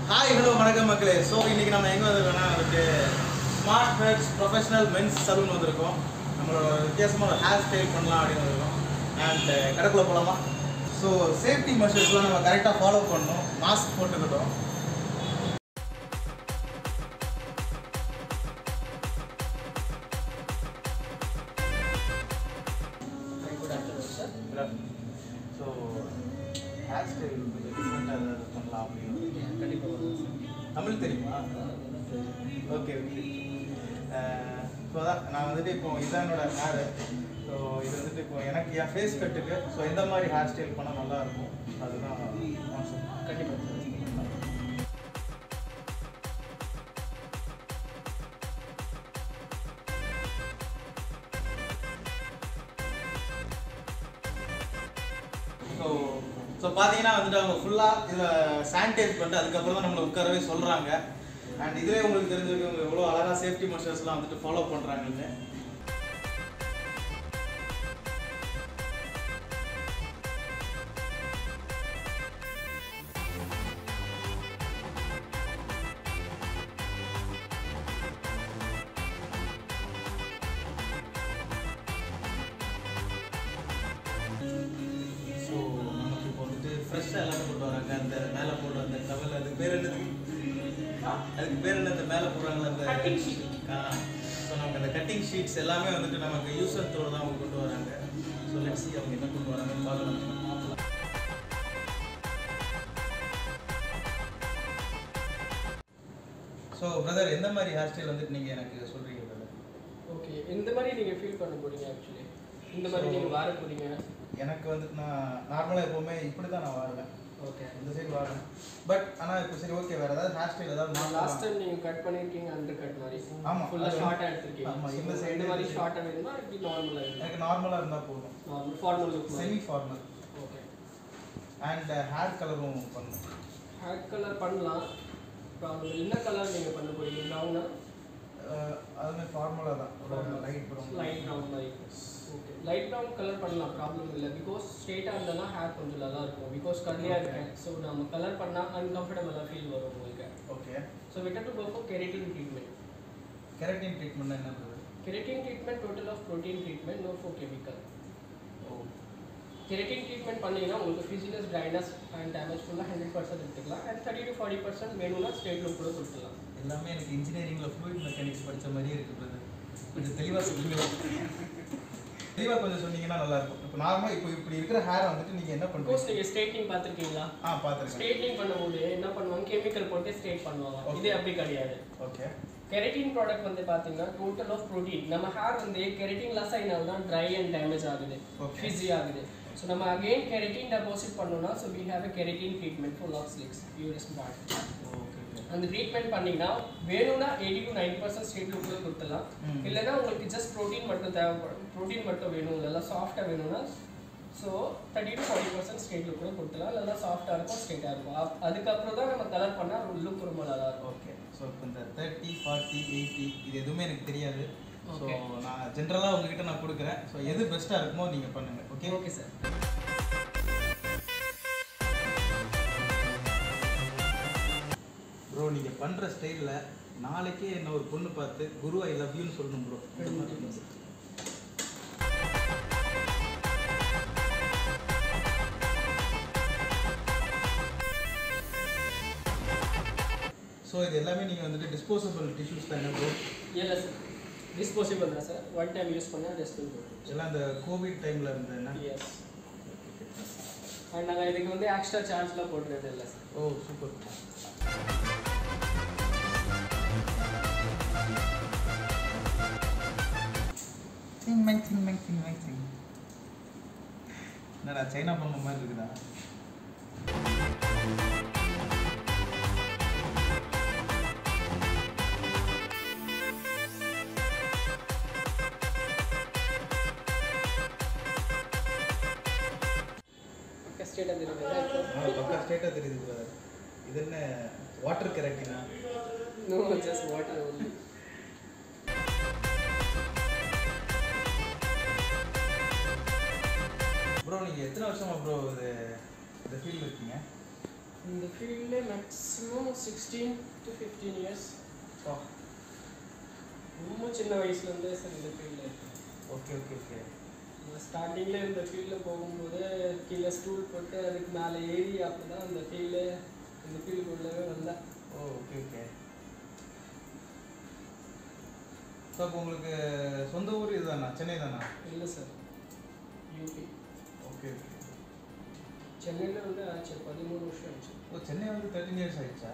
Hi hello வணக்கம் மக்களே so இன்னைக்கு நம்ம எங்கே வந்திருக்கோம்னா வந்துட்டு smart heads professional men's salon வந்திருக்கோம் நம்மளோட வித்தியாசமான ஒரு ஹேர் ஸ்டைல் பண்ணலாம் அப்படின்னு வந்திருக்கோம் அண்ட் கடைக்குள்ள போகலாமா ஸோ சேஃப்டி மெஷர்ஸ்லாம் நம்ம கரெக்டாக ஃபாலோ பண்ணணும் மாஸ்க் போட்டுக்கிட்டோம் ஸோ ஹேர் ஸ்டைல் டிஃப்ரெண்ட்டாக ஏதாவது பண்ணலாம் அப்படின்னு தமிழ் தெரியுமா ஓகே ஓகே ஸோ அதான் நான் வந்துட்டு இப்போ இதான் என்னோட ஹேரு ஸோ இது வந்துட்டு இப்போ எனக்கு என் ஃபேஸ் கட்டுக்கு ஸோ எந்த மாதிரி ஹேர் ஸ்டைல் பண்ணால் நல்லா இருக்கும் அதுதான் கான்செப்ட் கண்டிப்பாக ஸோ ஸோ பார்த்தீங்கன்னா வந்துட்டு அவங்க ஃபுல்லாக இதில் சானிடைஸ் பண்ணிட்டு அதுக்கப்புறம் தான் நம்மளை உட்காரவே சொல்கிறாங்க அண்ட் இதுவே உங்களுக்கு தெரிஞ்சிருக்கு இவங்க எவ்வளோ அழகாக சேஃப்டி மெஷர்ஸ்லாம் வந்துட்டு ஃபாலோ பண்ணுறாங்கன்னு ஸோ நமக்கு இப்போ வந்துட்டு ஃப்ரெஷ்ஷாக எல்லாமே கொண்டு வராங்க அந்த மேலே போடுற அந்த டவல் அது பேர் என்னது அதுக்கு பேர் என்ன அந்த மேலே போடுறாங்களா அந்த Cutting sheet. ஸோ நமக்கு அந்த கட்டிங் ஷீட்ஸ் எல்லாமே வந்துட்டு நமக்கு யூஸ் அண்ட் த்ரோ தான் அவங்க கொண்டு வராங்க ஸோ லெட்ஸ் அவங்க என்ன கொண்டு வராங்கன்னு பார்க்கலாம் ஸோ பிரதர் எந்த மாதிரி ஹேர் ஸ்டைல் வந்துட்டு நீங்கள் எனக்கு சொல்கிறீங்க பிரதர் ஓகே இந்த மாதிரி நீங்க ஃபீல் பண்ண போறீங்க ஆக்சுவலி இந்த மாதிரி நீங்க வார போறீங்க எனக்கு வந்துட்டு நான் நார்மலாக எப்போவுமே இப்படி தான் நான் வாடுவேன் ஓகே இந்த சைடு வாடுவேன் பட் ஆனால் இப்போ சரி ஓகே வேறு ஏதாவது ஹேர் ஸ்டைல் ஏதாவது லாஸ்ட் மாற்றலாம் டைம் நீங்க கட் பண்ணிருக்கீங்க அண்டர் கட் மாதிரி ஆமா, ஃபுல்லா அது ஷார்ட்டா எடுத்திருக்கீங்க ஆமா, So, இந்த side இந்த மாதிரி இருக்கு. ஷார்ட்டா வேணுமா இப்படி நார்மலா வேணுமா எனக்கு நார்மலாக இருந்தால் போதும் normal formal look semi formal okay and hair கலரும் பண்ணணும் ஹேர் கலர் பண்ணலாம் ப்ராப்ளம் என்ன கலர் நீங்க பண்ண போறீங்க ப்ரௌனா அஹ் அதுவுமே ஃபார்மலாக தான் ஒரு லைட் ப்ரௌன் லைட் ப்ரௌன் மாதிரி ஓகே லைட் ப்ரௌன் கலர் பண்ணலாம் ப்ராப்ளம் இல்லை பிகாஸ் ஸ்ட்ரெயிட்டாக இருந்தாலும் ஹேர் கொஞ்சம் நல்லா இருக்கும் பிகாஸ் கர்லியாக இருக்கேன் ஸோ நம்ம கலர் பண்ணால் அன்கம்ஃபர்டபுளாக ஃபீல் வரும் உங்களுக்கு okay so better to go for keratin treatment keratin treatment என்ன பண்ணுறது keratin treatment total of protein treatment no for chemical O keratin treatment பண்ணீங்கன்னா உங்களுக்கு ஃபிசினஸ் ட்ரைனஸ் அண்ட் டேமேஜ் ஃபுல்லாக ஹண்ட்ரட் பர்சன்ட் எடுத்துக்கலாம் and thirty to forty percent வேணும்னா straight look கூட கொடுத்துக்கலாம் எல்லாமே எனக்கு இன்ஜினியரிங்கில் ஃப்ளூயிட் மெக்கானிக்ஸ் படித்த மாதிரியே இருக்குது brother. கொஞ்சம் தெளிவாக சொல்லுங்க தெளிவாக கொஞ்சம் சொன்னீங்கன்னா நல்லா இருக்கும் இப்போ நார்மலாக இப்போ இப்படி இருக்கிற ஹேரை வந்துட்டு நீங்கள் என்ன பிகாஸ் பண்ணுறீங்க நீங்கள் ஸ்ட்ரெயிட்னிங் பார்த்துருக்கீங்களா ஆ பார்த்துருக்கேன் ஸ்ட்ரெயிட்னிங் பண்ணும்போது என்ன பண்ணுவாங்க கெமிக்கல் போட்டு ஸ்ட்ரெயிட் பண்ணுவாங்க Okay. இது அப்படி கிடையாது ஓகே கெரட்டின் ப்ராடக்ட் வந்து பார்த்தீங்கன்னா டோட்டல் ஆஃப் ப்ரோட்டீன் நம்ம ஹேர் வந்து கெரட்டின் லெஸ் ஆகினால தான் ட்ரை அண்ட் டேமேஜ் ஆகுது Okay. ஃபிஸி ஆகுது ஸோ நம்ம அகைன் கெரட்டின் டெபாசிட் பண்ணோம்னா so we have a keratin treatment for locks licks US part okay okay அந்த ட்ரீட்மெண்ட் பண்ணீங்கன்னா வேணும்னா eighty to ninety percent straight லுக்கில் கொடுத்துடலாம் ம். இல்லைன்னா உங்களுக்கு ஜஸ்ட் ப்ரோட்டீன் மட்டும் தேவைப்படும் ப்ரோட்டீன் மட்டும் வேணும் இல்லைனா சாஃப்டாக வேணும்னா so thirty to forty percent straight look கூட கொடுத்துலாம் இல்லைனா சாஃப்டாக இருக்கும் ஸ்ட்ரெயிட்டாக இருக்கும் அப்- அதுக்கப்புறம் தான் நம்ம கலர் பண்ணால் லுக் ரொம்ப நல்லா இருக்கும் ஓகே ஸோ இப்போ இந்த தேர்ட்டி ஃபார்ட்டி எயிட்டி இது எதுவுமே எனக்கு தெரியாது ஸோ Okay. நான் ஜென்ரலாக உங்ககிட்ட நான் கொடுக்குறேன் ஸோ எது பெஸ்ட்டாக இருக்குமோ நீங்கள் பண்ணுங்கள் ஓகே ஓகே சார் ப்ரோ நீங்கள் பண்ணுற ஸ்டைலில் நாளைக்கே என்ன ஒரு பொண்ணு பார்த்து குரு ஐ லவ் யூன்னு சொல்லணும் ப்ரோ ஸோ இது எல்லாமே நீங்கள் வந்துட்டு டிஸ்போசபிள் டிஷ்யூஸ் தான் என்ன ப்ரோ இல்லை சார் டிஸ்போசிபிள் தான் சார் ஒன் டைம் யூஸ் பண்ணால் டஸ்ட்பின் போட்டு எல்லாம் இந்த கோவிட் டைமில் இருந்த என்ன எஸ் அண்ட் நாங்கள் இதுக்கு வந்து எக்ஸ்ட்ரா சார்ஜ்லாம் போடுறது இல்லை சார் ஓ சூப்பர் சிங் மேங் சிங் மேங் சிங் மேங் சிங் என்னடா சைனா பொம்மை மாதிரி இருக்குதா ஸ்டேட்டாக தெரியுது ஆ பக்கா ஸ்டேட்டாக தெரியுது brother. இது என்ன வாட்டர் கரெக்டினா no just water only bro நீங்கள் எத்தனை வருஷமா ப்ரோ இது இந்த ஃபீல்டில் இருக்கீங்க இந்த ஃபீல்டில் maximum sixteen to fifteen years ரொம்ப சின்ன வயசுலேருந்தே சார் இந்த ஃபீல்டில் இருக்கேன் ஓகே ஓகே ஓகே ஸ்டார்டிங்கில் இந்த ஃபீல்டில் போகும்போது கீழே ஸ்டூல் போட்டு அதுக்கு மேலே ஏறி அப்போ தான் அந்த ஃபீல்டு இந்த ஃபீல்டுக்குள்ளவே வந்தேன் ஓ ஓகே ஓகே ஸோ அப்போ உங்களுக்கு சொந்த ஊர் இதுதானா சென்னை தானா இல்லை சார் யூபி ஓகே ஓகே சென்னையில் வந்து ஆச்சு பதிமூணு வருஷம் ஆச்சு ஓ சென்னை வந்து தேர்ட்டின் இயர்ஸ் ஆயிடுச்சா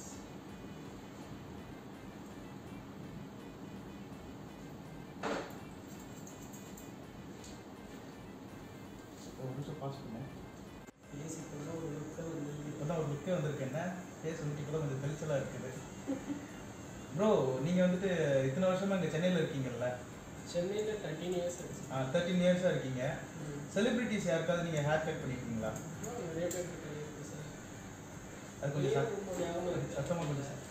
ஒரு நிமிஷம் பாஸ் பண்ணேன் பேசிக்கொள்ள ஒரு லுக்காக வந்து இப்போதான் ஒரு லுக்கே வந்திருக்கு என்ன ஃபேஸ் வந்துட்டு கூட கொஞ்சம் தெளிச்சலாக இருக்குது ப்ரோ நீங்கள் வந்துட்டு இத்தனை வருஷமா இங்கே சென்னையில் இருக்கீங்கல்ல சென்னையில் தேர்ட்டீன் இயர்ஸ் ஆச்சு தேர்ட்டின் இயர்ஸாக இருக்கீங்க செலிபிரிட்டிஸ் யாருக்காவது நீங்கள் ஹேர் கட் பண்ணியிருக்கீங்களா நிறைய பேர் இருக்கு சார் அது கொஞ்சம் சத்- ரொம்ப ஞாபகம் இருக்கு. சத்தமாக கொஞ்சம் ச-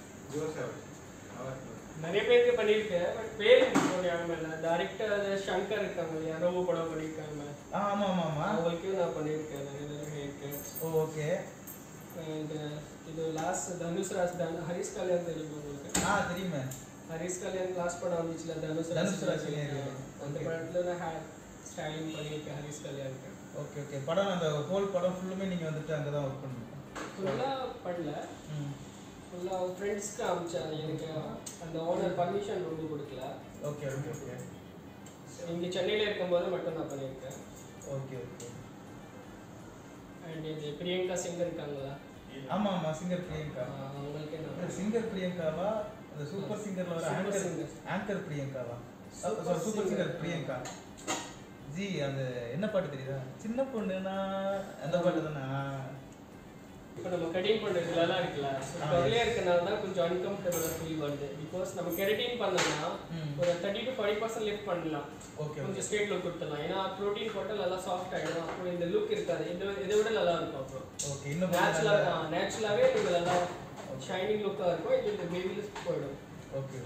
நிறைய பேருக்கு பண்ணியிருக்கேன் பட் பேர் எனக்கு இப்போ ஞாபகம் இல்லை டேரக்டர் சங்கர் இருக்காங்க இல்லையா ரோபோ படம் பண்ணியிருக்காங்க ஆ ஆமாம் ஆமாம் ஆமாம் அவங்களுக்கும் நான் பண்ணியிருக்கேன் நிறைய தடவை haircut oh okay and இது லாஸ்ட் தனுஷ் ராஜ் தன் ஹரிஷ் கல்யாண் தெரியும் உங்களுக்கு ஆ தெரியுமே ஹரிஷ் கல்யாண் லாஸ்ட் படம் வந்துச்சுல தனுஷ் தனுஷ் ராஜ் கல்யாண். அந்த Okay. படத்தில் நான் ஹேர் ஸ்டைலிங் பண்ணியிருக்கேன் ஹரிஷ் கல்யாணுக்கு ஓகே ஓகே படம் அந்த ஹோல் படம் ஃபுல்லுமே நீங்கள் வந்துட்டு அங்கே தான் ஒர்க் பண்ணுங்க ஃபுல்லாக பண்ணல ம் ஃபுல்லாக ஃப்ரெண்ட்ஸ்க்கு அமிச்சேன் எனக்கு அந்த ஓனர் பர்மிஷன் ரொம்ப கொடுக்கல ஓகே ஓகே ஓகே இங்கே சென்னையில் இருக்கும்போது மட்டும் நான் பண்ணியிருக்கேன் ஓகே ஓகே அண்ட் இது பிரியங்கா சிங்கர் இருக்காங்களா ஆமாம் ஆமாம் சிங்கர் பிரியங்கா ஆஹ் அவங்களுக்கே நான் சிங்கர் பிரியங்காவா அந்த சூப்பர் சிங்கர்ல வர Super ஆங்கர் singer. ஆங்கர் பிரியங்காவா Super super singer. Singer Priyanka ji அந்த என்ன பாட்டு தெரியுதா சின்ன பொண்ணுனா அந்த பாட்டு தானே இப்போ நம்ம கெடிங் பண்ணுறதுலாம் இருக்குல்ல ஆ, கவலையாக இருக்கனால தான் கொஞ்சம் அன்கம்ஃபர்டபுளாக ஃபீல் வருது பிகாஸ் நம்ம கெரட்டின் பண்ணோம்னா ம். ஒரு thirty to forty percent lift பண்ணலாம் ஓகே கொஞ்சம் ஸ்ட்ரெயிட் லுக் கொடுத்துடலாம் ஏன்னா ப்ரோட்டீன் போட்டால் நல்லா சாஃப்ட் ஆகிடும் அப்புறம் இந்த லுக் இருக்காது இதை இதை விட நல்லா இருக்கும் அப்புறம் ஓகே இன்னும் நேச்சுரலாக நேச்சுரலாகவே இது நல்லா ஷைனிங் லுக்காக இருக்கும் இது இந்த பேபி லுக் போயிடும் ஓகே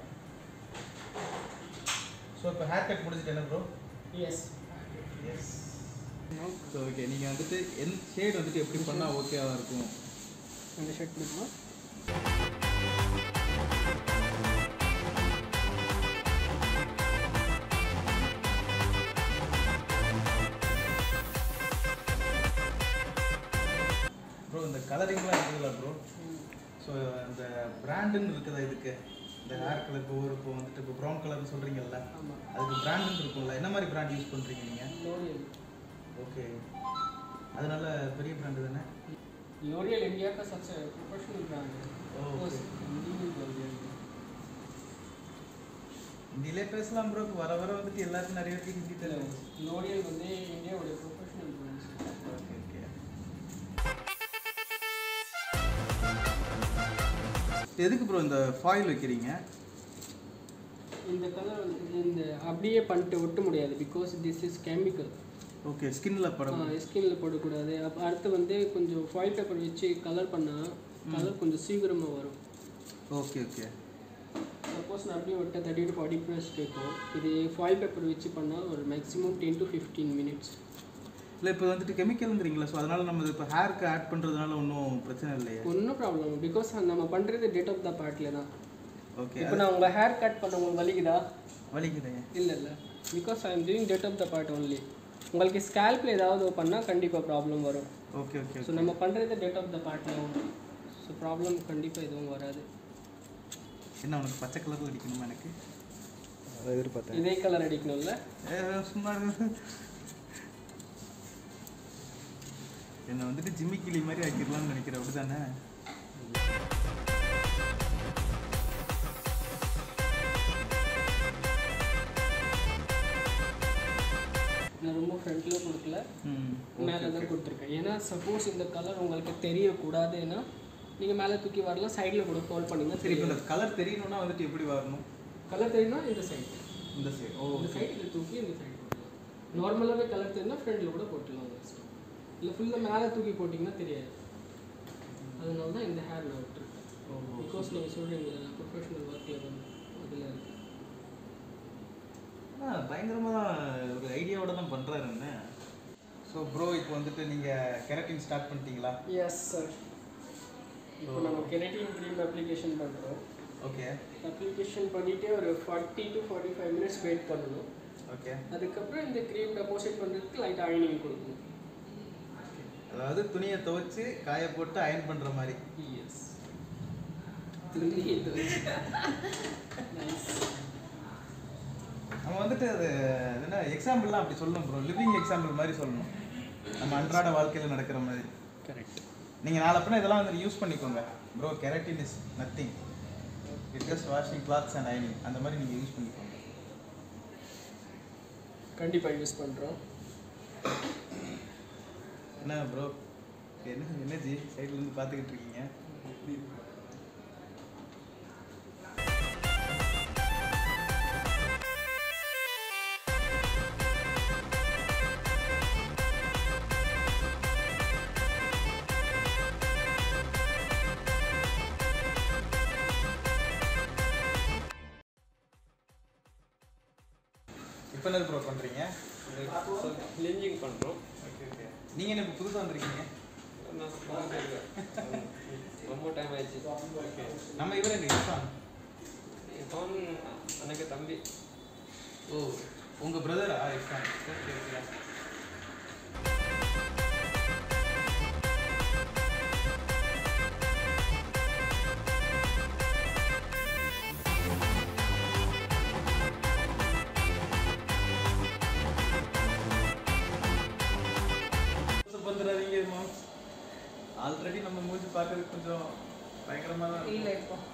ஸோ இப்போ ஹேர் கட் முடிஞ்சிட்டு என்ன bro yes yes so okay நீங்கள் வந்துட்டு என் ஷேட் வந்துட்டு எப்படி பண்ணால் ஓகேவாக இருக்கும் இந்த ஷர்ட் பிடிக்குமா ப்ரோ இந்த கலரிங்லாம் இருக்குதுல்ல ப்ரோ ஸோ இந்த பிராண்டுன்னு இருக்குதா இதுக்கு இந்த ஹேர் கலர் இப்போ ஒரு இப்போ வந்துட்டு இப்போ ப்ரௌன் கலர்னு சொல்கிறீங்கல்ல ஆமாம் அதுக்கு பிராண்டுன்னு இருக்கும்ல என்ன மாதிரி பிராண்ட் யூஸ் பண்ணுறீங்க நீங்கள் லோரியல் ஓகே அதனால பெரிய பிராண்டு தானே लोरियल इंडिया का सबसे प्रोफेशनल ब्रांड है Oh, वो okay. हिंदी में लोरियल है ஹிந்திலே பேசலாம் ப்ரோ வர வர வந்துட்டு எல்லாருக்கும் நிறைய பேருக்கு ஹிந்தி தெரியும் லோரியல் வந்து இந்தியாவோட ப்ரொஃபஷனல் பிராண்ட்ஸ் ஓகே ஓகே எதுக்கு ப்ரோ இந்த ஃபாயில் வைக்கிறீங்க இந்த கலர் வந்து இந்த அப்படியே பண்ணிட்டு ஒட்ட முடியாது because this is chemical okay ஸ்கின்ல படம் ஸ்கின்ல போடக்கூடாது அப்போ அடுத்து வந்து கொஞ்சம் ஃபாயில் பேப்பர் வச்சு கலர் பண்ணால் கலர் கொஞ்சம் சீக்கிரமாக வரும் ஓகே ஓகே சப்போஸ் நான் அப்படியே ஒட்ட தேர்ட்டி டு ஃபார்ட்டி மினிட்ஸ் கேட்கும் இது ஃபாயில் பேப்பர் வச்சு பண்ணால் ஒரு maximum ten to fifteen minutes இல்லை இப்போ வந்துட்டு கெமிக்கல்ங்கிறீங்களா ஸோ அதனால நம்ம இப்போ ஹேருக்கு ஆட் பண்ணுறதுனால ஒன்றும் பிரச்சனை இல்லையா ஒன்றும் ப்ராப்ளம் பிகாஸ் நம்ம பண்ணுறது டேட் ஆஃப் த பார்ட்டில் தான் ஓகே இப்போ நான் உங்கள் ஹேர் கட் பண்ண உங்களுக்கு வலிக்குதா வலிக்குதே இல்லை இல்லை because I am doing that of the part only உங்களுக்கு ஸ்கேல்பில் ஏதாவது பண்ணால் கண்டிப்பாக ப்ராப்ளம் வரும் ஓகே ஓகே ஸோ நம்ம பண்ணுறது டேட் ஆஃப் த பார்ட்டில் ஒன்று ஸோ ப்ராப்ளம் கண்டிப்பாக எதுவும் வராது என்ன உனக்கு பச்சை கலரில் அடிக்கணுமா எனக்கு எதிர்பார்த்தேன் இதே கலர் அடிக்கணும்ல சும்மா இரு. என்னை வந்துட்டு ஜிம்மி கிளி மாதிரி ஆக்கிடலாம்னு நினைக்கிறேன் அப்படிதானே நான் ரொம்ப ஃப்ரண்ட்டில் கொடுக்கல ம் மேலே தான் கொடுத்துருக்கேன் ஏன்னா சப்போஸ் இந்த கலர் உங்களுக்கு தெரியக்கூடாதுன்னா நீங்கள் மேலே தூக்கி வரலாம் சைடில் கூட ஹோல்ட் பண்ணிங்கன்னா சரி இப்போ தெரியும் இந்த கலர் தெரியணும்னா வந்துட்டு எப்படி வரணும் கலர் தெரியும்னா இந்த சைடு இந்த சைடு ஓ இந்த சைடு இதை தூக்கி இந்த சைடு போட்டுக்கலாம் நார்மலாகவே கலர் தெரியும்னா ஃப்ரண்டில் கூட போட்டுக்கலாம் உங்கள் இஷ்டம் இல்லை ஃபுல்லாக மேலே தூக்கி போட்டிங்கன்னா தெரியாது அதனால தான் இந்த ஹேர் நான் விட்டுருக்கேன் பிகாஸ் நீங்கள் சொல்கிறீங்களா நான் ப்ரொஃபஷனல் ஒர்க்கில் வந்து அதில் இருக்கு ஆ பயங்கரமாக ஒரு ஐடியாவோட தான் பண்ணுறாரு என்ன ஸோ ப்ரோ இப்போ வந்துட்டு நீங்கள் கெரட்டின் ஸ்டார்ட் பண்ணிட்டீங்களா எஸ் சார் இப்போ நம்ம கெனடியன் க்ரீம் அப்ளிகேஷன் பண்ணுறோம் ஓகே அப்ளிகேஷன் பண்ணிவிட்டு ஒரு forty to forty five minutes wait பண்ணணும் ஓகே அதுக்கப்புறம் இந்த க்ரீம் டெபாசிட் பண்ணுறதுக்கு லைட் அயனிங் கொடுக்கணும் அதாவது துணியை துவைச்சு காய போட்டு அயன் பண்ற மாதிரி எஸ் துணி இது நைஸ் நம்ம வந்துட்டு அது அது என்ன எக்ஸாம்பிள்லாம் அப்படி சொல்லணும் ப்ரோ லிவிங் எக்ஸாம்பிள் மாதிரி சொல்லணும் நம்ம அன்றாட வாழ்க்கையில் நடக்கிற மாதிரி கரெக்ட் நீங்கள் நாளை பின்ன இதெல்லாம் வந்து யூஸ் பண்ணிக்கோங்க bro keratin is nothing it just washing clothes and அயனிங் அந்த மாதிரி நீங்கள் யூஸ் பண்ணிக்கோங்க கண்டிப்பாக யூஸ் பண்ணுறோம் என்ன ப்ரோ என்ன என்னஜி சைட்லேருந்து பார்த்துக்கிட்டு இருக்கீங்க இப்போ என்ன ப்ரோ பண்ணுறீங்க லிஞ்சிங் பண்ணுறோம் ஓகே ஓகே நீங்கள் என்ன இப்போ புதுசாக வந்திருக்கீங்க ரொம்ப டைம் ஆயிடுச்சு ஓகே நம்ம இவரே இந்த இர்ஃபான் ஃபோன் எனக்கு தம்பி ஓ உங்கள் பிரதரா இர்ஃபான் ஓகே ஓகே வந்துடாதீங்க ஆல்ரெடி நம்ம மூஞ்சி பார்க்கறதுக்கு கொஞ்சம் பயங்கரமாக தான் இருக்கும். இல்லை இப்போ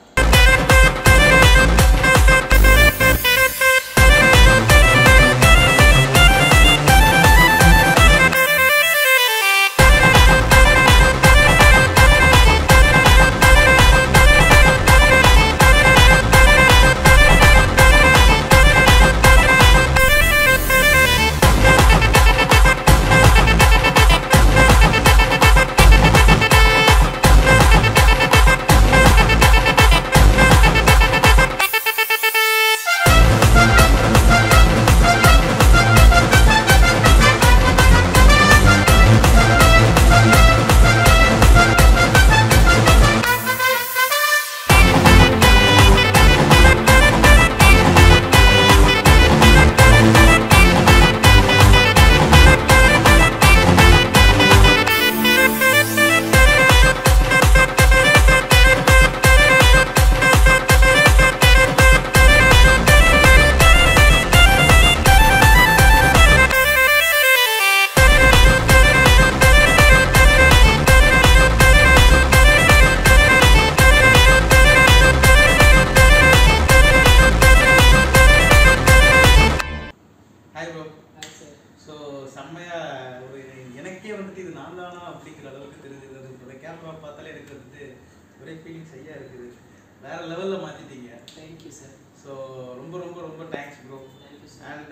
ஹாய் ப்ரோ ஸோ செம்மையா ஒரு எனக்கே வந்துட்டு இது நான் தானா அப்படிங்கிற அளவுக்கு தெரியுது இந்த கேமரா பார்த்தாலே எனக்கு வந்துட்டு ஒரே ஃபீலிங் சரியா இருக்குது வேற லெவலில் மாற்றிட்டீங்க தேங்க்யூ சார் ஸோ ரொம்ப ரொம்ப ரொம்ப thanks bro thank you and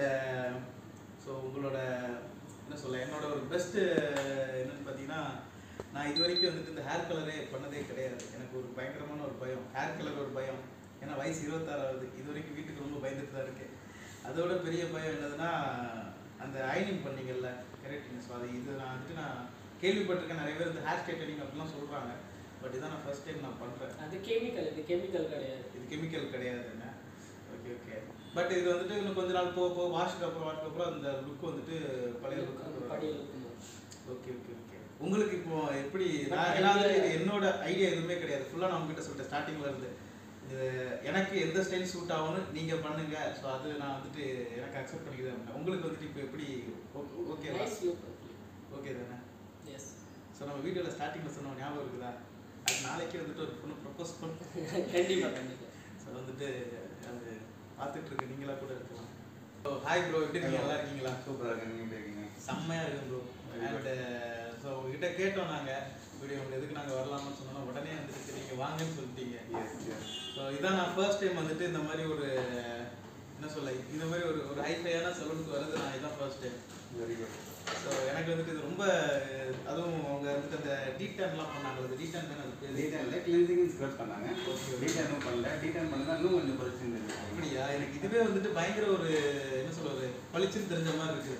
so உங்களோட என்ன சொல்ல என்னோட ஒரு பெஸ்ட்டு என்னன்னு பார்த்தீங்கன்னா நான் இது வரைக்கும் வந்துட்டு இந்த ஹேர் கலரே பண்ணதே கிடையாது எனக்கு ஒரு பயங்கரமான ஒரு பயம் ஹேர் கலர் ஒரு பயம் ஏன்னா வயசு இருபத்தாறாவது இது வரைக்கும் வீட்டுக்கு ரொம்ப பயந்துட்டு தான் இருக்கேன் அதோட பெரிய பயம் என்னதுன்னா அந்த அயனிங் பண்ணீங்கல்ல கரெக்டுங்க ஸோ அது இது நான் வந்துட்டு நான் கேள்விப்பட்டிருக்கேன் நிறைய பேர் இந்த ஹேர் ஸ்ட்ரைட்டனிங் அப்படிலாம் சொல்கிறாங்க பட் இதான் நான் ஃபர்ஸ்ட் டைம் நான் பண்ணுறேன் அது கெமிக்கல் இது கெமிக்கல் கிடையாது இது கெமிக்கல் கிடையாதுங்க ஓகே ஓகே பட் இது வந்துட்டு இன்னும் கொஞ்ச நாள் போக போக வாஷ்க்கு அப்புறம் வாஷ்க்கு அப்புறம் அந்த லுக் வந்துட்டு பழைய லுக் படியில் இருக்குமா ஓகே ஓகே ஓகே உங்களுக்கு இப்போ எப்படி நான் ஏன்னா வந்துட்டு இது என்னோட ஐடியா எதுவுமே கிடையாது ஃபுல்லாக நான் உங்ககிட்ட சொல்லிட்டேன் ஸ்டார்டிங்ல இருந்து இது எனக்கு எந்த ஸ்டைல் சூட் ஆகும்னு நீங்க பண்ணுங்க ஸோ அது நான் வந்துட்டு எனக்கு அக்செப்ட் பண்ணிக்கிறேன் உங்களுக்கு வந்துட்டு இப்போ எப்படி ஓகே நைஸ் லுக் ஓகே தானே எஸ் ஸோ நம்ம வீடியோவில் ஸ்டார்டிங்கில் சொன்ன ஞாபகம் இருக்குதா அது நாளைக்கே வந்துட்டு ஒரு பொண்ணு ப்ரப்போஸ் பண்ண கண்டிப்பாக கண்டிப்பாக ஸோ வந்துட்டு அது பார்த்துட்டு இருக்கு நீங்களா கூட இருக்கலாம் ஸோ ஹாய் ப்ரோ எப்படி இருக்கீங்க நல்லா இருக்கீங்களா சூப்பராக இருக்கு நீங்கள் எப்படி இருக்கீங்க செம்மையா இருக்கு ப்ரோ அண்ட் ஸோ உங்ககிட்ட கேட்டோம் நாங்கள் வீடியோ உங்களுக்கு எதுக்கு நாங்கள் வரலாம்னு சொன்னோம் உடனே வந்துட்டு நீங்கள் வாங்கன்னு சொல்லிட்டீங்க எஸ் எஸ் ஸோ இதான் நான் ஃபர்ஸ்ட் டைம் வந்துட்டு இந்த மாதிரி ஒரு என்ன சொல்ல இந்த மாதிரி ஒரு ஒரு ஹைஃபையான சலூனுக்கு வர்றது நான் இதான் first time very good so எனக்கு வந்துட்டு இது ரொம்ப அதுவும் அவங்க வந்துட்டு அந்த டீட்டன்லாம் பண்ணாங்க அது டீட்டன் தானே அது பேரு? டீட்டெயிலில் கிளீன்சிங் ஸ்க்ரப் பண்ணாங்க Okay. டீட்டெயிலும் பண்ணல டீட்டெயில் பண்ணதான் இன்னும் கொஞ்சம் பரிசு இருந்தது அப்படியா எனக்கு இதுவே வந்துட்டு பயங்கர ஒரு என்ன சொல்றது பளிச்சுன்னு தெரிஞ்ச மாதிரி இருக்கு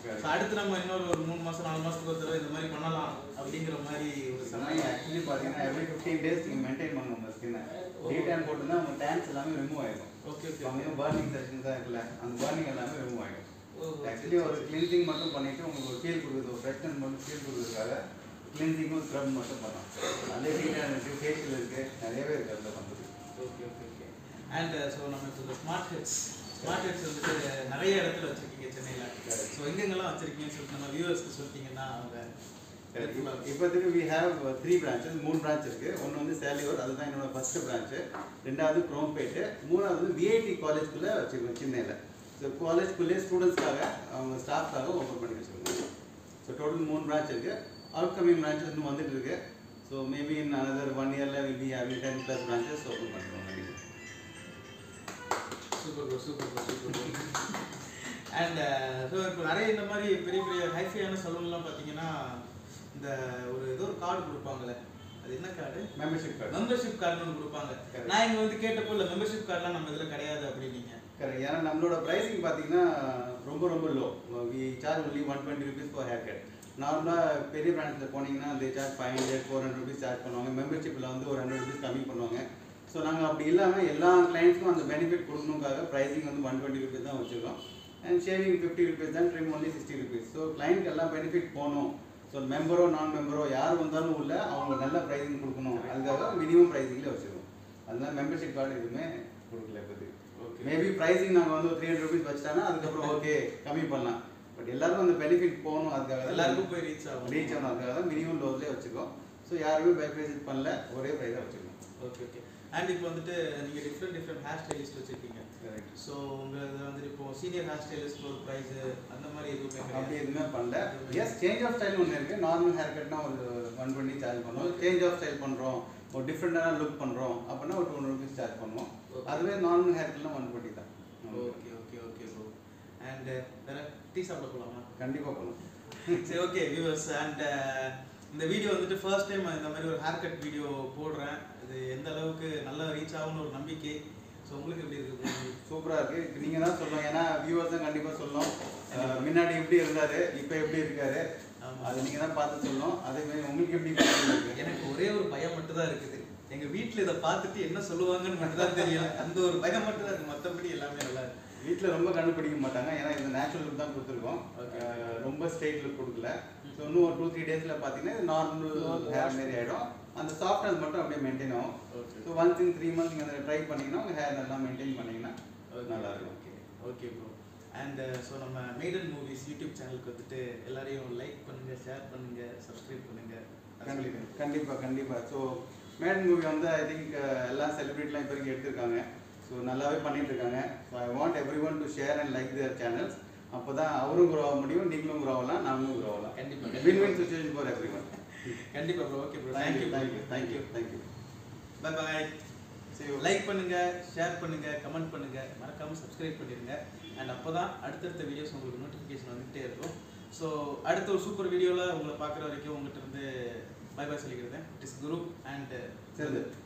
ஸோ அடுத்து நம்ம இன்னொரு ஒரு மூணு மாசம் நாலு மாசத்துக்கு ஒரு தடவை இந்த மாதிரி பண்ணலாம் அப்படிங்கிற மாதிரி ஒரு சமயம் ஆக்சுவலி பார்த்தீங்கன்னா எவ்ரி ஃபிஃப்டீன் டேஸ் நீங்கள் மெயின்டைன் பண்ணணும் உங்கள் ஸ்கின்னை டே டேன் போட்டுனா உங்கள் டேன்ஸ் எல்லாமே ரிமூவ் ஆகிடும் ஓகே ஓகே சமயம் பர்னிங் செஷன் தான் இருக்குல்ல அந்த பர்னிங் எல்லாமே ரிமூவ் ஆகிடும் ஓ, ஆக்சுவலி ஒரு கிளீன்சிங் மட்டும் பண்ணிட்டு உங்களுக்கு ஒரு ஃபீல் கொடுக்குது ஒரு ஃப்ரெஷ்னஸ் மட்டும் ஃபீல் கொடுக்குறதுக்காக கிளீன்சிங்கும் ஸ்க்ரப் மட்டும் பண்ணலாம் அதே டீட்டெயில் இருக்குது ஃபேஷியல் இருக்குது நிறையவே இருக்குது அதில் பண்ணுறது okay okay okay and so நம்ம இப்போ இந்த ஸ்மார்ட் ஹெட்ஸ் ஸ்மார்ட் ஹெட்ஸ் வந்துட்டு நிறைய இடத்துல வச்சிருக்கீங்க சென்னையில் ஸோ எங்கெங்கெல்லாம் வச்சிருக்கீங்கன்னு சொல்லிட்டு நம்ம வியூவர்ஸ்க்கு சொல்லிட்டீங்கன்னா அவங்க helpful ஆ இருக்கும். இப்போதைக்கு வி ஹேவ் த்ரீ பிரான்ச்சஸ் மூணு பிரான்ச் இருக்கு ஒன்று வந்து சேலியூர் அதுதான் என்னோட ஃபர்ஸ்ட் பிரான்ச்சு ரெண்டாவது குரோம்பேட்டு மூணாவது வந்து விஐடி காலேஜ்குள்ளே வச்சுருக்கோம் சென்னையில் ஸோ காலேஜ்குள்ளேயே ஸ்டூடெண்ட்ஸ்க்காக அவங்க ஸ்டாஃப்காக ஓப்பன் பண்ணி வச்சுருக்கோம் ஸோ டோட்டல் மூணு பிரான்ச் இருக்கு அவுட்கமிங் பிரான்ச்சஸ் இன்னும் வந்துட்டு இருக்கு so maybe in another one இயரில் will be having ten plus branches open பண்ணுறோம் super bro super bro super bro and so இப்போ நிறைய இந்த மாதிரி பெரிய பெரிய ஹைஃபையான சலூன்லாம் பார்த்தீங்கன்னா இந்த ஒரு ஏதோ ஒரு கார்டு கொடுப்பாங்களே அது என்ன கார்டு மெம்பர்ஷிப் கார்டு மெம்பர்ஷிப் கார்டுன்னு ஒன்று கொடுப்பாங்க Correct. நான் இங்கே வந்து கேட்டப்போ இல்லை மெம்பர்ஷிப் கார்டெலாம் நம்ம இதில் கிடையாது அப்படின்னீங்க கரெக்ட் ஏன்னா நம்மளோட ப்ரைஸிங் பார்த்தீங்கன்னா ரொம்ப ரொம்ப low we charge only one twenty rupees for haircut நார்மலாக பெரிய பிராண்ட்ஸில் போனீங்கன்னா அந்த charge five hundred four hundred rupees charge பண்ணுவாங்க மெம்பர்ஷிப்பில் வந்து ஒரு ஹண்ட்ரட் ருபீஸ் கம்மி பண்ணுவாங்க ஸோ நாங்கள் அப்படி இல்லாமல் எல்லா கிளைண்ட்ஸ்க்கும் அந்த பெனிஃபிட் கொடுக்கணுக்காக ப்ரைஸிங் வந்து ஒன் டுவெண்ட்டி ருபீஸ் தான் வச்சுருக்கோம் அண்ட் ஷேவிங் ஃபிஃப்டி ருபீஸ் தான் trim only sixty rupees so கிளைண்ட்க்கு எல்லாம் பெனிஃபிட் போகணும் ஸோ மெம்பரோ நான் மெம்பரோ யார் வந்தாலும் உள்ள அவங்க நல்ல ப்ரைஸிங் கொடுக்கணும் அதுக்காக மினிமம் ப்ரைஸிங்கில் வச்சுருக்கோம் அதனால மெம்பர்ஷிப் கார்டு எதுவுமே கொடுக்கல இப்போதைக்கு ஓகே மேபி ப்ரைஸிங் நாங்கள் வந்து த்ரீ ஹண்ட்ரட் ருபீஸ் வச்சுட்டாங்கன்னா அதுக்கப்புறம் ஓகே கம்மி பண்ணலாம் பட் எல்லாருக்கும் அந்த பெனிஃபிட் போகணும் அதுக்காக தான் எல்லாருக்கும் போய் ரீச் ஆகும் ரீச் ஆகணும் அதுக்காக தான் மினிமம் டோஸ்லேயே வச்சுக்கோம் ஸோ யாருமே பைப்ரைஸ் பண்ணல ஒரே ப்ரைஸாக வச்சுக்கோம் ஓகே ஓகே அண்ட் இப்போ வந்துட்டு நீங்கள் டிஃப்ரெண்ட் டிஃப்ரெண்ட் ஹேர் ஸ்டைலிஸ்ட் வச்சுருக்கீங்க கரெக்ட் ஸோ உங்களது வந்துட்டு இப்போ சீனியர் ஹேர் ஸ்டைலிஸ்ட் ஒரு ப்ரைஸ் அந்த மாதிரி எதுவுமே அப்படி கிடையாது எதுவுமே பண்ணல எஸ் சேஞ்ச் ஆஃப் ஸ்டைல் ஒன்று இருக்குது நார்மல் ஹேர் கட்னா ஒரு ஒன் டுவெண்ட்டி சார்ஜ் பண்ணுவோம் சேஞ்ச் ஆஃப் ஸ்டைல் பண்ணுறோம் ஒரு டிஃப்ரெண்டான லுக் பண்ணுறோம் அப்படின்னா ஒரு டூ ஹண்ட்ரட் ருபீஸ் சார்ஜ் பண்ணுவோம் Okay. அதுவே நார்மல் ஹேர் கட்னா ஒன் டுவெண்ட்டி தான் okay okay okay bro and வேற டீ சாப்பிட போகலாமா கண்டிப்பாக பண்ணுவோம் சரி ஓகே வியூவர்ஸ் அண்ட் இந்த வீடியோ வந்துட்டு ஃபர்ஸ்ட் டைம் இந்த மாதிரி ஒரு ஹேர் கட் வீடியோ போடுறேன் இது எந்த அளவுக்கு நல்லா ரீச் ஆகும்னு ஒரு நம்பிக்கை ஸோ உங்களுக்கு எப்படி இருக்கு சூப்பராக இருக்குது இப்போ நீங்கள் தான் சொல்லணும் ஏன்னா வியூவர்ஸ் தான் கண்டிப்பாக சொல்லணும் அஹ் முன்னாடி எப்படி இருந்தார் இப்போ எப்படி இருக்காரு ஆமா. அது நீங்கள் தான் பார்த்து சொல்லணும் அதே மாதிரி உங்களுக்கு எப்படி இருக்கு எனக்கு ஒரே ஒரு பயம் மட்டும் தான் இருக்குது எங்க வீட்ல இதை பார்த்துட்டு என்ன சொல்லுவாங்கன்னு மட்டும் தான் தெரியல அந்த ஒரு பயம் மட்டும் தான் இருக்கு மற்றபடி எல்லாமே நல்லா இருக்கு வீட்டில் ரொம்ப கண்டுபிடிக்க மாட்டாங்க ஏன்னா இது நேச்சுரல் லுக் தான் கொடுத்துருக்கோம் Okay. அஹ் ரொம்ப ஸ்ட்ரெயிட் லுக் கொடுக்கல ஸோ இன்னும் ஒரு டூ த்ரீ டேஸில் பார்த்தீங்கன்னா இது நார்மல் ஹேர் மாரி ஆகிடும் அந்த சாஃப்ட்னஸ் மட்டும் அப்படியே மெயின்டைன் ஆகும் Okay. So once in three months நீங்கள் அதை ட்ரை பண்ணீங்கன்னா உங்கள் ஹேர் நல்லா மெயின்டைன் பண்ணீங்கன்னா நல்லா இருக்கும் okay okay bro and so நம்ம மேடன் மூவிஸ் யூடியூப் சேனலுக்கு வந்துட்டு எல்லாரையும் லைக் பண்ணுங்க ஷேர் பண்ணுங்க சப்ஸ்கிரைப் பண்ணுங்க கண்டிப்பா கண்டிப்பா கண்டிப்பா ஸோ மேடன் மூவி வந்து ஐ திங்க் எல்லா செலிபிரிட்டிலாம் இப்போ வரைக்கும் எடுத்திருக்காங்க ஸோ நல்லாவே பண்ணிட்டு இருக்காங்க so I want everyone to share and like their channels அப்போ தான் அவரும் குரோ ஆக முடியும் நீங்களும் குரோ ஆகலாம் நாமளும் குரோ ஆகலாம் கண்டிப்பா, win win situation for everyone கண்டிப்பா bro okay bro thank you thank you thank you thank you thank you bye bye See you. Like பண்ணுங்க ஷேர் பண்ணுங்க கமெண்ட் பண்ணுங்க மறக்காம சப்ஸ்கிரைப் பண்ணிடுங்க அண்ட் அப்பதான் அடுத்தடுத்த வீடியோஸ் உங்களுக்கு நோட்டிஃபிகேஷன் வந்துகிட்டே இருக்கும் ஸோ அடுத்த ஒரு சூப்பர் வீடியோவில் உங்களை பார்க்குற வரைக்கும் உங்கள்கிட்ட இருந்து பை பை சொல்லிக்கிறேன் இட் இஸ் குரு அண்ட் சரி